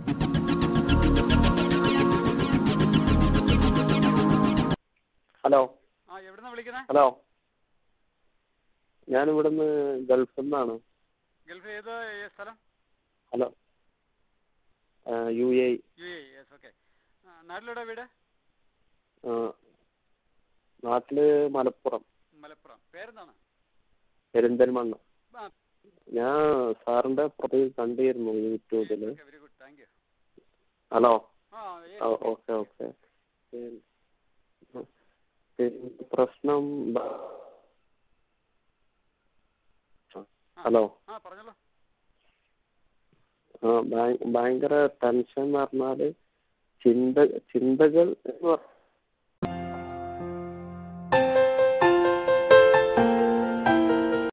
hello ആ എവിടുന്നാ വിളിക്കുന്നത് ഹലോ ഞാനിവിടുന്ന് ഗൾഫിൽ നിന്നാണ് ഗൾഫ് ഏത് ഏ- സ്ഥലം hello U A U A yes okay നാട്ടിലെവിടെ വീട് നാട്ടില് മലപ്പുറം മലപ്പുറം പേരെന്താണ് പെരിന്തൽമണ്ണ ആ ഞാൻ സാറിന്റെ പ്രതി കണ്ടിരുന്നു യൂട്യൂബില് okay very good thank you hello ആ ആ, ഓക്കെ ഓക്കെ പിന്നെ പ്രശ്നം ബ- ഹലോ ആ പറഞ്ഞോളൂ ആ ഭയ- ഭയങ്കര ടെൻഷൻ എന്ന് പറഞ്ഞാല് ചിന്ത ചിന്തകൾ എന്ന് പറഞ്ഞാൽ